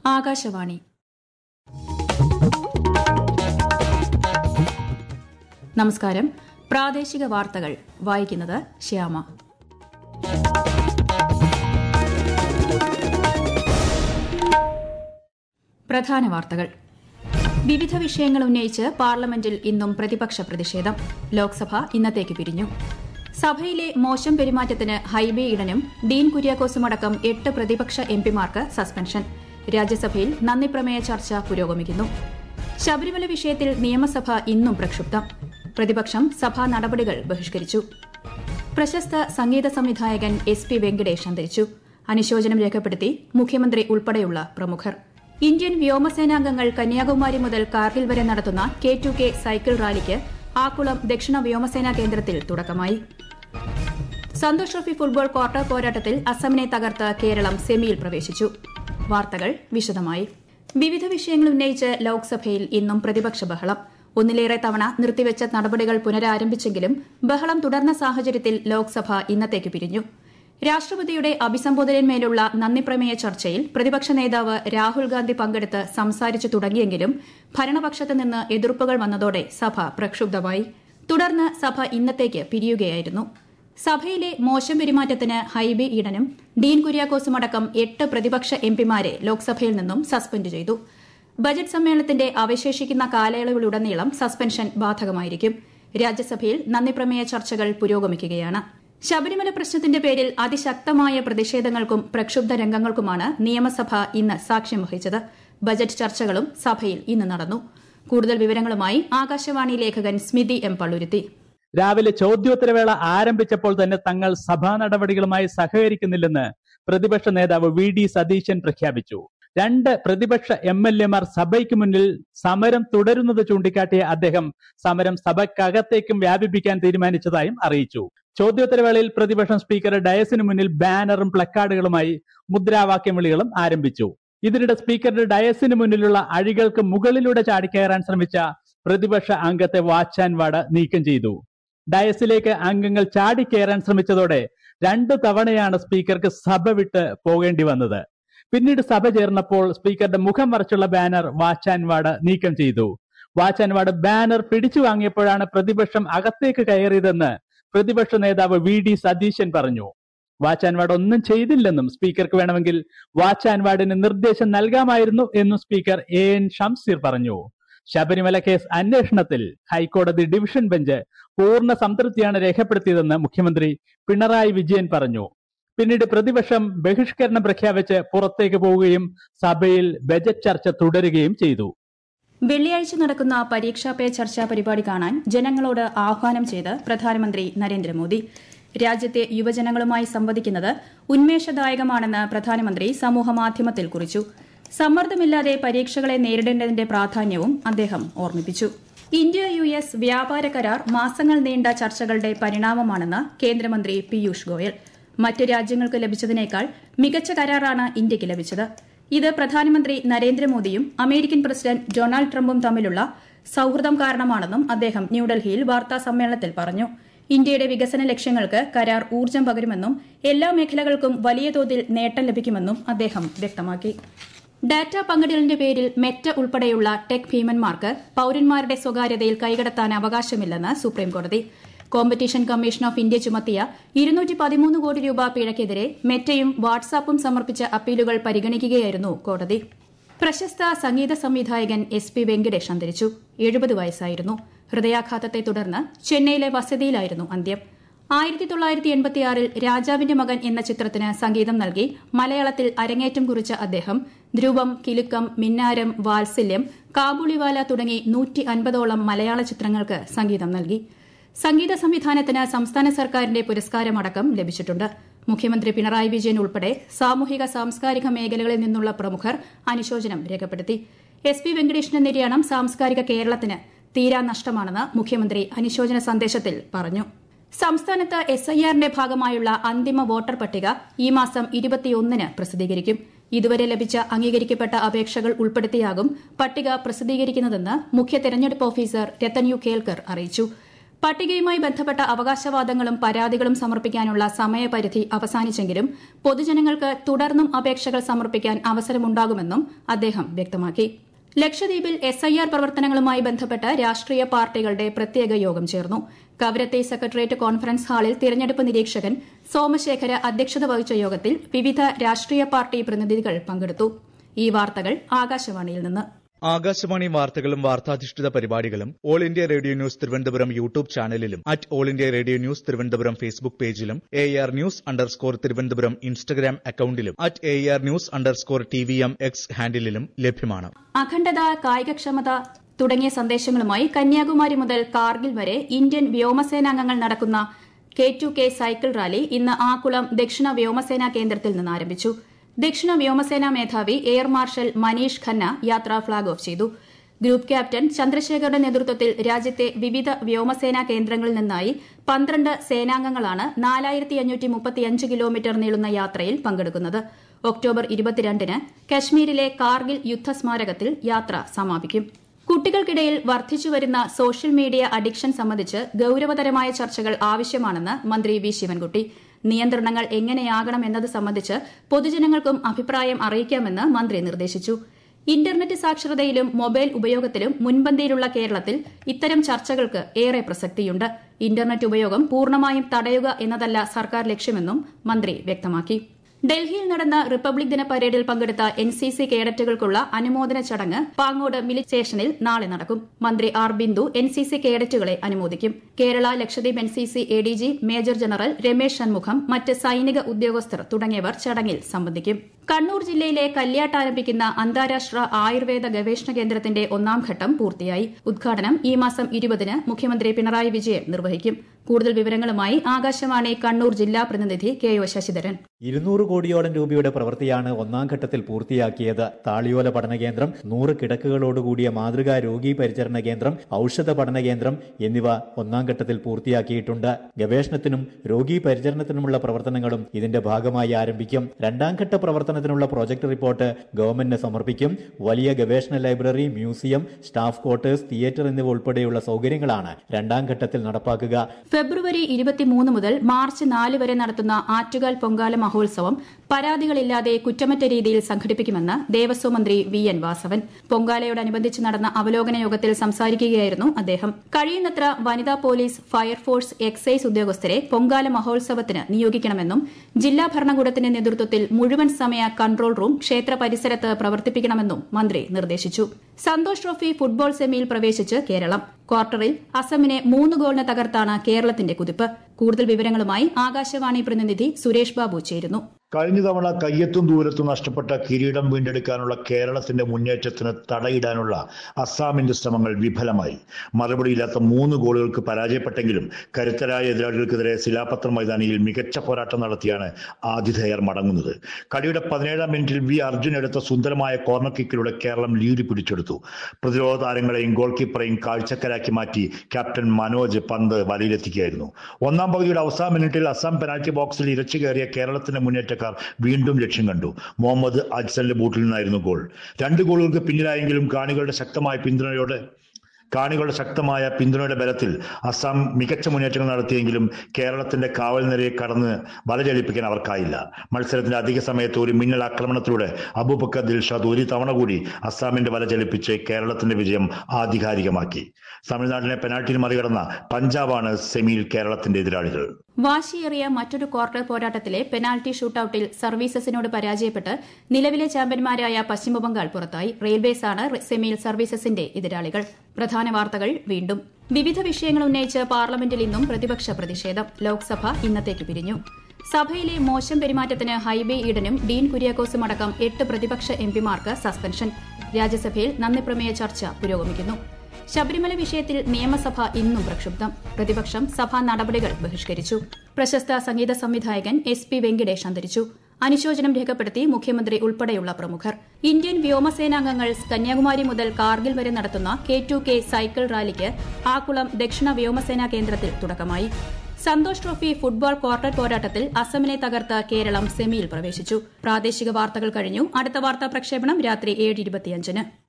ആകാശവാണി നമസ്കാരം പ്രാദേശിക വാർത്തകൾ വായിക്കുന്നത് ശ്യാമ പ്രധാന വാർത്തകൾ വിവിധ വിഷയങ്ങൾ ഉന്നയിച്ച് പാർലമെന്റിൽ ഇന്നും പ്രതിപക്ഷ പ്രതിഷേധം ലോക്സഭ ഇന്നത്തേക്ക് പിരിഞ്ഞു സഭയിലെ മോശം പെരുമാറ്റത്തിന് ഹൈബേ ഇടനും ഡീൻ കുര്യാക്കോസുമടക്കം എട്ട് പ്രതിപക്ഷ എംപിമാർക്ക് സസ്പെൻഷൻ രാജ്യസഭയിൽ നന്ദിപ്രമേയ ചർച്ച പുരോഗമിക്കുന്നു ശബരിമല വിഷയത്തിൽ നിയമസഭ ഇന്നും പ്രക്ഷുബ്ധം പ്രതിപക്ഷം സഭാ നടപടികൾ ബഹിഷ്കരിച്ചു പ്രശസ്ത സംഗീത സംവിധായകൻ എസ് പി വെങ്കടേഷ് അന്തരിച്ചു അനുശോചനം രേഖപ്പെടുത്തി മുഖ്യമന്ത്രി ഉൾപ്പെടെയുള്ള പ്രമുഖർ ഇന്ത്യൻ വ്യോമസേനാംഗങ്ങൾ കന്യാകുമാരി മുതൽ കാർഗിൽ വരെ നടത്തുന്ന കെ ടു കെ സൈക്കിൾ റാലിക്ക് ആക്കുളം ദക്ഷിണ വ്യോമസേനാ കേന്ദ്രത്തിൽ തുടക്കമായി സന്തോഷ് ട്രോഫി ഫുട്ബോൾ ക്വാർട്ടർ പോരാട്ടത്തിൽ അസമിനെ തകർത്ത് കേരളം സെമിയിൽ പ്രവേശിച്ചു വാർത്തകൾ വിശദമായി വിവിധ വിഷയങ്ങൾ ഉന്നയിച്ച് ലോക്സഭയിൽ ഇന്നും പ്രതിപക്ഷ ബഹളം ഒന്നിലേറെ തവണ നിർത്തിവെച്ച നടപടികൾ പുനരാരംഭിച്ചെങ്കിലും ബഹളം തുടർന്ന സാഹചര്യത്തിൽ ലോക്സഭ ഇന്നത്തേക്ക് പിരിഞ്ഞു രാഷ്ട്രപതിയുടെ അഭിസംബോധനന്മേലുള്ള നന്ദിപ്രമേയ ചർച്ചയിൽ പ്രതിപക്ഷ നേതാവ് രാഹുൽ ഗാന്ധി പങ്കെടുത്ത് സംസാരിച്ചു തുടങ്ങിയെങ്കിലും ഭരണപക്ഷത്ത് നിന്ന് എതിർപ്പുകൾ വന്നതോടെ സഭ പ്രക്ഷുബ്ധമായി തുടർന്ന് സഭ ഇന്നത്തേക്ക് പിരിയുകയായിരുന്നു സഭയിലെ മോശം പെരുമാറ്റത്തിന് ഹൈബി ഈഡനും ഡീൻ കുര്യാക്കോസുമടക്കം എട്ട് പ്രതിപക്ഷ എംപിമാരെ ലോക്സഭയിൽ നിന്നും സസ്പെൻഡ് ചെയ്തു ബജറ്റ് സമ്മേളനത്തിന്റെ അവശേഷിക്കുന്ന കാലയളവിലുടനീളം സസ്പെൻഷൻ ബാധകമായിരിക്കും രാജ്യസഭയിൽ നന്ദിപ്രമേയ ചർച്ചകൾ പുരോഗമിക്കുകയാണ് ശബരിമല പ്രശ്നത്തിന്റെ പേരിൽ അതിശക്തമായ പ്രതിഷേധങ്ങൾക്കും പ്രക്ഷുബ്ധ രംഗങ്ങൾക്കുമാണ് നിയമസഭ ഇന്ന് സാക്ഷ്യം വഹിച്ചത് ബജറ്റ് ചർച്ചകളും സഭയിൽ ഇന്ന് നടന്നു കൂടുതൽ വിവരങ്ങളുമായി ആകാശവാണി ലേഖകൻ സ്മിതി എം പള്ളുരുത്തി രാവിലെ ചോദ്യോത്തരവേള ആരംഭിച്ചപ്പോൾ തന്നെ തങ്ങൾ സഭാ നടപടികളുമായി സഹകരിക്കുന്നില്ലെന്ന് പ്രതിപക്ഷ നേതാവ് വി ഡി സതീശൻ പ്രഖ്യാപിച്ചു രണ്ട് പ്രതിപക്ഷ എം എൽ എമാർ സഭയ്ക്ക് മുന്നിൽ സമരം തുടരുന്നത് ചൂണ്ടിക്കാട്ടിയ അദ്ദേഹം സമരം സഭയ്ക്കകത്തേക്കും വ്യാപിപ്പിക്കാൻ തീരുമാനിച്ചതായും അറിയിച്ചു ചോദ്യോത്തരവേളയിൽ പ്രതിപക്ഷം സ്പീക്കർ ഡയസിന് മുന്നിൽ ബാനറും പ്ലക്കാർഡുകളുമായി മുദ്രാവാക്യം വിളികളും ആരംഭിച്ചു ഇതിനിടെ സ്പീക്കറുടെ ഡയസിന് മുന്നിലുള്ള അഴികൾക്ക് മുകളിലൂടെ ചാടിക്കയറാൻ ശ്രമിച്ച പ്രതിപക്ഷ അംഗത്തെ വാച്ച് ആൻഡ് വാർഡ് നീക്കം ചെയ്തു ഡയസിലേക്ക് അംഗങ്ങൾ ചാടിക്കയറാൻ ശ്രമിച്ചതോടെ രണ്ടു തവണയാണ് സ്പീക്കർക്ക് സഭ വിട്ട് പോകേണ്ടി വന്നത് പിന്നീട് സഭ ചേർന്നപ്പോൾ സ്പീക്കറുടെ മുഖം മറച്ചുള്ള ബാനർ വാച്ച് ആൻഡ് വാർഡ് നീക്കം ചെയ്തു വാച്ച് ആൻഡ് വാർഡ് ബാനർ പിടിച്ചു വാങ്ങിയപ്പോഴാണ് പ്രതിപക്ഷം അകത്തേക്ക് കയറിയതെന്ന് പ്രതിപക്ഷ നേതാവ് വി ഡി സതീശൻ പറഞ്ഞു വാച്ച് ആൻഡ് വാർഡ് ഒന്നും ചെയ്തില്ലെന്നും സ്പീക്കർക്ക് വേണമെങ്കിൽ വാച്ച് ആൻഡ് വാർഡിന് നിർദ്ദേശം നൽകാമായിരുന്നു എന്നും സ്പീക്കർ എ എൻ ഷംസീർ പറഞ്ഞു ശബരിമല കേസ് അന്വേഷണത്തിൽ ഹൈക്കോടതി ഡിവിഷൻ ബെഞ്ച് പൂർണ്ണ സംതൃപ്തിയാണ് രേഖപ്പെടുത്തിയതെന്ന് മുഖ്യമന്ത്രി പിണറായി വിജയൻ പറഞ്ഞു പിന്നീട് പ്രതിപക്ഷം ബഹിഷ്കരണം പ്രഖ്യാപിച്ച് പുറത്തേക്ക് പോവുകയും സഭയിൽ ബജറ്റ് ചർച്ച തുടരുകയും ചെയ്തു വെള്ളിയാഴ്ച നടക്കുന്ന പരീക്ഷാ പേ ചർച്ചാ പരിപാടി കാണാൻ ജനങ്ങളോട് ആഹ്വാനം ചെയ്ത് പ്രധാനമന്ത്രി നരേന്ദ്രമോദി രാജ്യത്തെ യുവജനങ്ങളുമായി സംവദിക്കുന്നത് ഉന്മേഷദായകമാണെന്ന് പ്രധാനമന്ത്രി സമൂഹമാധ്യമത്തിൽ കുറിച്ചു സമ്മർദ്ദമില്ലാതെ പരീക്ഷകളെ നേരിടേണ്ടതിന്റെ പ്രാധാന്യവും അദ്ദേഹം ഓർമ്മിപ്പിച്ചു ഇന്ത്യ യു എസ് വ്യാപാര കരാർ മാസങ്ങൾ നീണ്ട ചർച്ചകളുടെ പരിണാമമാണെന്ന് കേന്ദ്രമന്ത്രി പീയൂഷ് ഗോയൽ മറ്റ് രാജ്യങ്ങൾക്ക് ലഭിച്ചതിനേക്കാൾ മികച്ച കരാറാണ് ഇന്ത്യയ്ക്ക് ലഭിച്ചത് ഇത് പ്രധാനമന്ത്രി നരേന്ദ്രമോദിയും അമേരിക്കൻ പ്രസിഡന്റ് ഡൊണാൾഡ് ട്രംപും തമ്മിലുള്ള സൌഹൃദം കാരണമാണെന്നും അദ്ദേഹം ന്യൂഡൽഹിയിൽ വാർത്താ സമ്മേളനത്തിൽ പറഞ്ഞു ഇന്ത്യയുടെ വികസന ലക്ഷ്യങ്ങൾക്ക് കരാർ ഊർജ്ജം പകരുമെന്നും എല്ലാ മേഖലകൾക്കും വലിയ തോതിൽ നേട്ടം ലഭിക്കുമെന്നും അദ്ദേഹം വ്യക്തമാക്കി ഡാറ്റ പങ്കിടലിന്റെ പേരിൽ മെറ്റ ഉൾപ്പെടെയുള്ള ടെക് ഭീമന്മാർക്ക് പൌരന്മാരുടെ സ്വകാര്യതയിൽ കൈകടത്താൻ അവകാശമില്ലെന്ന് സുപ്രീംകോടതി കോമ്പറ്റീഷൻ കമ്മീഷൻ ഓഫ് ഇന്ത്യ ചുമത്തിയ ഇരുന്നൂറ്റി പതിമൂന്ന് കോടി രൂപ പിഴയ്ക്കെതിരെ മെറ്റയും വാട്സാപ്പും സമർപ്പിച്ച അപ്പീലുകൾ പരിഗണിക്കുകയായിരുന്നു കോടതി പ്രശസ്ത സംഗീത സംവിധായകൻ എസ് പി വെങ്കടേഷ് അന്തരിച്ചു എഴുപത് വയസ്സായിരുന്നു ഹൃദയാഘാതത്തെ തുടർന്ന് ചെന്നൈയിലെ വസതിയിലായിരുന്നു അന്ത്യം ആയിരത്തി തൊള്ളായിരത്തി എൺപത്തിയാറിൽ രാജാവിന്റെ മകൻ എന്ന ചിത്രത്തിന് സംഗീതം നൽകി മലയാളത്തിൽ അരങ്ങേറ്റം കുറിച്ച അദ്ദേഹം ധ്രുവം കിലുക്കം മിന്നാരം വാത്സല്യം കാബുളിവാല തുടങ്ങി നൂറ്റി അൻപതോളം മലയാള ചിത്രങ്ങൾക്ക് സംഗീതം നൽകി സംഗീത സംവിധാനത്തിന് സംസ്ഥാന സർക്കാരിന്റെ പുരസ്കാരമടക്കം ലഭിച്ചിട്ടുണ്ട് മുഖ്യമന്ത്രി പിണറായി വിജയൻ ഉൾപ്പെടെ സാമൂഹിക സാംസ്കാരിക മേഖലകളിൽ നിന്നുള്ള പ്രമുഖർ അനുശോചനം രേഖപ്പെടുത്തി എസ് പി വെങ്കടേഷിന്റെ നിര്യാണം സാംസ്കാരിക കേരളത്തിന് തീരാ നഷ്ടമാണെന്ന് മുഖ്യമന്ത്രി അനുശോചന സന്ദേശത്തിൽ പറഞ്ഞു സംസ്ഥാനത്ത് എസ് ഐ ആറിന്റെ ഭാഗമായുള്ള അന്തിമ വോട്ടർ പട്ടിക ഈ മാസം ഇരുപത്തിയൊന്നിന് പ്രസിദ്ധീകരിക്കും ഇതുവരെ ലഭിച്ച അംഗീകരിക്കപ്പെട്ട അപേക്ഷകൾ ഉൾപ്പെടുത്തിയാകും പട്ടിക പ്രസിദ്ധീകരിക്കുന്നതെന്ന് മുഖ്യ തെരഞ്ഞെടുപ്പ് ഓഫീസർ രത്തൻ യു കേൽക്കർ അറിയിച്ചു പട്ടികയുമായി ബന്ധപ്പെട്ട അവകാശവാദങ്ങളും പരാതികളും സമർപ്പിക്കാനുള്ള സമയപരിധി അവസാനിച്ചെങ്കിലും പൊതുജനങ്ങൾക്ക് തുടർന്നും അപേക്ഷകൾ സമർപ്പിക്കാൻ അവസരമുണ്ടാകുമെന്നും അദ്ദേഹം വ്യക്തമാക്കി ലക്ഷദ്വീപിൽ എസ് ഐ ആർ പ്രവർത്തനങ്ങളുമായി ബന്ധപ്പെട്ട് രാഷ്ട്രീയ പാർട്ടികളുടെ പ്രത്യേക യോഗം ചേർന്നു കവരത്തെ സെക്രട്ടേറിയറ്റ് കോൺഫറൻസ് ഹാളിൽ തിരഞ്ഞെടുപ്പ് നിരീക്ഷകൻ സോമശേഖര അധ്യക്ഷത വഹിച്ച യോഗത്തിൽ വിവിധ രാഷ്ട്രീയ പാർട്ടി പ്രതിനിധികൾ പങ്കെടുത്തു ഈ വാർത്തകൾ ആകാശവാണിയിൽ നിന്ന് ആകാശവാണി വാർത്തകളും വാർത്താധിഷ്ഠിത പരിപാടികളും All India Radio News Thiruvananthapuram YouTube ചാനലിലും at All India Radio News Thiruvananthapuram Facebook പേജിലും A R news underscore Thiruvananthapuram Instagram അക്കൌണ്ടിലും at A R news underscore T V M X ഹാൻഡിലും ലഭ്യമാണ് അഖണ്ഡത കായികക്ഷമത തുടങ്ങിയ സന്ദേശങ്ങളുമായി കന്യാകുമാരി മുതൽ കാർഗിൽ വരെ ഇന്ത്യൻ വ്യോമസേനാംഗങ്ങൾ നടക്കുന്ന K two K cycle rally ഇന്ന് ആക്കുളം ദക്ഷിണ വ്യോമസേനാ കേന്ദ്രത്തിൽ നിന്ന് ആരംഭിച്ചു ദക്ഷിണ വ്യോമസേനാ മേധാവി എയർ മാർഷൽ മനീഷ് ഖന്ന യാത്ര ഫ്ളാഗ് ഓഫ് ചെയ്തു ഗ്രൂപ്പ് ക്യാപ്റ്റൻ ചന്ദ്രശേഖറുടെ നേതൃത്വത്തിൽ രാജ്യത്തെ വിവിധ വ്യോമസേനാ കേന്ദ്രങ്ങളിൽ നിന്നായി പന്ത്രണ്ട് സേനാംഗങ്ങളാണ് നാലായിരത്തി അഞ്ഞൂറ്റി മുപ്പത്തിയഞ്ച് കിലോമീറ്റർ നീളുന്ന യാത്രയിൽ പങ്കെടുക്കുന്നത് ഒക്ടോബർ ഇരുപത്തിരണ്ടിന് കശ്മീരിലെ കാർഗിൽ യുദ്ധസ്മാരകത്തിൽ യാത്ര സമാപിക്കും കുട്ടികൾക്കിടയിൽ വർദ്ധിച്ചുവരുന്ന സോഷ്യൽ മീഡിയ അഡിക്ഷൻ സംബന്ധിച്ച് ഗൌരവതരമായ ചർച്ചകൾ ആവശ്യമാണെന്ന് മന്ത്രി വി ശിവൻകുട്ടി നിയന്ത്രണങ്ങൾ എങ്ങനെയാകണം എന്നത് സംബന്ധിച്ച് പൊതുജനങ്ങൾക്കും അഭിപ്രായം അറിയിക്കാമെന്ന് മന്ത്രി നിർദ്ദേശിച്ചു ഇന്റർനെറ്റ് സാക്ഷരതയിലും മൊബൈൽ ഉപയോഗത്തിലും മുൻപന്തിയിലുള്ള കേരളത്തിൽ ഇത്തരം ചർച്ചകൾക്ക് ഏറെ പ്രസക്തിയുണ്ട് ഇന്റർനെറ്റ് ഉപയോഗം പൂർണ്ണമായും തടയുക എന്നതല്ല സർക്കാർ ലക്ഷ്യമെന്നും മന്ത്രി വ്യക്തമാക്കി ഡൽഹിയിൽ നടന്ന റിപ്പബ്ലിക് ദിന പരേഡിൽ പങ്കെടുത്ത എൻ സി സി കേഡറ്റുകൾക്കുള്ള അനുമോദന ചടങ്ങ് പാങ്ങോട് മിലിറ്റ് സ്റ്റേഷനിൽ നാളെ നടക്കും മന്ത്രി R Bindu N C C കേഡറ്റുകളെ അനുമോദിക്കും Kerala Lakshadweep N C C A D G major general Ramesh Shanmugham മറ്റ് സൈനിക ഉദ്യോഗസ്ഥർ തുടങ്ങിയവർ ചടങ്ങിൽ സംബന്ധിക്കും കണ്ണൂർ ജില്ലയിലെ കല്യാട്ട് ആരംഭിക്കുന്ന അന്താരാഷ്ട്ര ആയുർവേദ ഗവേഷണ കേന്ദ്രത്തിന്റെ ഒന്നാം ഘട്ടം പൂർത്തിയായി ഉദ്ഘാടനം ഈ മാസം ഇരുപതിന് മുഖ്യമന്ത്രി പിണറായി വിജയൻ നിർവഹിക്കും കൂടുതൽ വിവരങ്ങളുമായി ആകാശവാണി കണ്ണൂർ ജില്ലാ പ്രതിനിധി കെ ഒ ശശിധരൻ ഇരുന്നൂറ് കോടിയോളം രൂപയുടെ പ്രവൃത്തിയാണ് ഒന്നാം ഘട്ടത്തിൽ പൂർത്തിയാക്കിയത് താളിയോല പഠന കേന്ദ്രം നൂറ് കിടക്കുകളോടുകൂടിയ മാതൃകാ രോഗി പരിചരണ കേന്ദ്രം ഔഷധ പഠന കേന്ദ്രം എന്നിവ ഒന്നാം ഘട്ടത്തിൽ പൂർത്തിയാക്കിയിട്ടുണ്ട് ഗവേഷണത്തിനും രോഗി പരിചരണത്തിനുമുള്ള പ്രവർത്തനങ്ങളും ഇതിന്റെ ഭാഗമായി ആരംഭിക്കും രണ്ടാം ഘട്ട പ്രവർത്തനത്തിനുള്ള പ്രോജക്ട് റിപ്പോർട്ട് ഗവൺമെന്റിന് സമർപ്പിക്കും വലിയ ഗവേഷണ library museum staff quarters theatre എന്നിവ ഉൾപ്പെടെയുള്ള സൗകര്യങ്ങളാണ് രണ്ടാം ഘട്ടത്തിൽ നടപ്പാക്കുക ഫെബ്രുവരി ഇരുപത്തിമൂന്ന് മുതൽ മാർച്ച് നാല് വരെ നടത്തുന്ന ആറ്റുകാൽ പൊങ്കാല മഹോത്സവം പരാതികളില്ലാതെ കുറ്റമറ്റ രീതിയിൽ സംഘടിപ്പിക്കുമെന്ന് ദേവസ്വം മന്ത്രി വി എൻ വാസവൻ പൊങ്കാലയോടനുബന്ധിച്ച് നടന്ന അവലോകന യോഗത്തിൽ സംസാരിക്കുകയായിരുന്നു അദ്ദേഹം കഴിയുന്നത്ര വനിതാ പോലീസ് ഫയർഫോഴ്സ് എക്സൈസ് ഉദ്യോഗസ്ഥരെ പൊങ്കാല മഹോത്സവത്തിന് നിയോഗിക്കണമെന്നും ജില്ലാ ഭരണകൂടത്തിന്റെ നേതൃത്വത്തിൽ മുഴുവൻ സമയ കൺട്രോൾ റൂം ക്ഷേത്ര പരിസരത്ത് പ്രവർത്തിപ്പിക്കണമെന്നും മന്ത്രി നിർദ്ദേശിച്ചു സന്തോഷ് ട്രോഫി ഫുട്ബോൾ സെമിയിൽ പ്രവേശിച്ച് കേരളം ക്വാർട്ടറിൽ അസമിനെ മൂന്ന് ഗോളിന് തകർത്താണ് കേരളത്തിന്റെ കുതിപ്പ് കൂടുതൽ വിവരങ്ങളുമായി ആകാശവാണി പ്രതിനിധി സുരേഷ് ബാബു ചേരുന്നു കഴിഞ്ഞ തവണ കയ്യെത്തും ദൂരത്തും നഷ്ടപ്പെട്ട കിരീടം വീണ്ടെടുക്കാനുള്ള കേരളത്തിന്റെ മുന്നേറ്റത്തിന് തടയിടാനുള്ള അസാമിന്റെ ശ്രമങ്ങൾ വിഫലമായി മറുപടിയില്ലാത്ത മൂന്ന് ഗോളുകൾക്ക് പരാജയപ്പെട്ടെങ്കിലും കരുത്തരായ എതിരാളികൾക്കെതിരെ ശിലാപത്ര മൈതാനിയിൽ മികച്ച പോരാട്ടം നടത്തിയാണ് ആതിഥേയർ മടങ്ങുന്നത് കളിയുടെ പതിനേഴാം മിനിറ്റിൽ വി അർജുൻ എടുത്ത സുന്ദരമായ കോർണർ കിക്കിലൂടെ കേരളം ലീഡ് പിടിച്ചെടുത്തു പ്രതിരോധ താരങ്ങളെയും ഗോൾ കീപ്പറെയും കാഴ്ചക്കാരാക്കി മാറ്റി ക്യാപ്റ്റൻ മനോജ് പന്ത് വലയിലെത്തിക്കുകയായിരുന്നു ഒന്നാം പകുതിയുടെ അവസാന മിനിറ്റിൽ അസം പെനാൽറ്റി ബോക്സിൽ ഇരച്ചു കയറിയ കേരളത്തിന്റെ മുന്നേറ്റക്കാർ വീണ്ടും ലക്ഷ്യം കണ്ടു മുഹമ്മദ് അജ്സലിന്റെ ബൂട്ടിൽ നിന്നായിരുന്നു ഗോൾ രണ്ട് ഗോളുകൾക്ക് പിന്നിലായെങ്കിലും കാണികളുടെ ശക്തമായ പിന്തുണയോടെ കാണികളുടെ ശക്തമായ പിന്തുണയുടെ ബലത്തിൽ അസം മികച്ച മുന്നേറ്റങ്ങൾ നടത്തിയെങ്കിലും കേരളത്തിന്റെ കാവൽ നിരയെ കടന്ന് വലചലിപ്പിക്കാൻ അവർക്കായില്ല മത്സരത്തിന്റെ അധിക സമയത്ത് ഒരു മിന്നൽ ആക്രമണത്തിലൂടെ അബൂബക്കർ ദിൽഷാദ് ഒരു തവണ കൂടി അസാമിന്റെ വല ചലിപ്പിച്ച് കേരളത്തിന്റെ വിജയം ആധികാരികമാക്കി തമിഴ്നാട്ടിലെ പെനാൽറ്റിയിൽ മറികടന്ന പഞ്ചാബാണ് സെമിയിൽ കേരളത്തിന്റെ എതിരാളികൾ വാശിയേറിയ മറ്റൊരു ക്വാർട്ടർ പോരാട്ടത്തിലെ പെനാൽറ്റി ഷൂട്ടൌട്ടിൽ സർവീസസിനോട് പരാജയപ്പെട്ട് നിലവിലെ ചാമ്പ്യന്മാരായ പശ്ചിമബംഗാൾ പുറത്തായി റെയിൽവേസാണ് സെമിയിൽ സർവീസസിന്റെ എതിരാളികൾ പ്രധാന വാർത്തകൾ വീണ്ടും വിവിധ വിഷയങ്ങൾ ഉന്നയിച്ച് പാർലമെന്റിൽ ഇന്നും പ്രതിപക്ഷ പ്രതിഷേധം ലോക്സഭ ഇന്നത്തേക്ക് പിരിഞ്ഞു സഭയിലെ മോശം പെരുമാറ്റത്തിന് ഹൈബേ ഈഡനും ഡീൻ കുര്യാക്കോസും അടക്കം എട്ട് പ്രതിപക്ഷ എംപിമാർക്ക് സസ്പെൻഷൻ രാജ്യസഭയിൽ നന്ദിപ്രമേയ ചർച്ച പുരോഗമിക്കുന്നു ശബരിമല വിഷയത്തിൽ നിയമസഭ ഇന്നും പ്രക്ഷുബ്ധം പ്രതിപക്ഷം സഭാ നടപടികൾ ബഹിഷ്കരിച്ചു പ്രശസ്ത സംഗീത സംവിധായകൻ എസ് പി വെങ്കിടേഷ് അന്തരിച്ചു അനുശോചനം രേഖപ്പെടുത്തി മുഖ്യമന്ത്രി ഉൾപ്പെടെയുള്ള പ്രമുഖർ ഇന്ത്യൻ വ്യോമസേനാംഗങ്ങൾ കന്യാകുമാരി മുതൽ കാർഗിൽ വരെ നടത്തുന്ന കെ ടു കെ സൈക്കിൾ റാലിക്ക് ആക്കുളം ദക്ഷിണ വ്യോമസേനാ കേന്ദ്രത്തിൽ തുടക്കമായി സന്തോഷ് ട്രോഫി ഫുട്ബോൾ ക്വാർട്ടർ പോരാട്ടത്തിൽ അസമിനെ തകർത്ത് കേരളം സെമിയിൽ പ്രവേശിച്ചു പ്രാദേശിക വാർത്തകൾ കഴിഞ്ഞു അടുത്ത വാർത്താ പ്രക്ഷേപണം രാത്രി ഏഴ് ഇരുപത്തിയഞ്ചിന്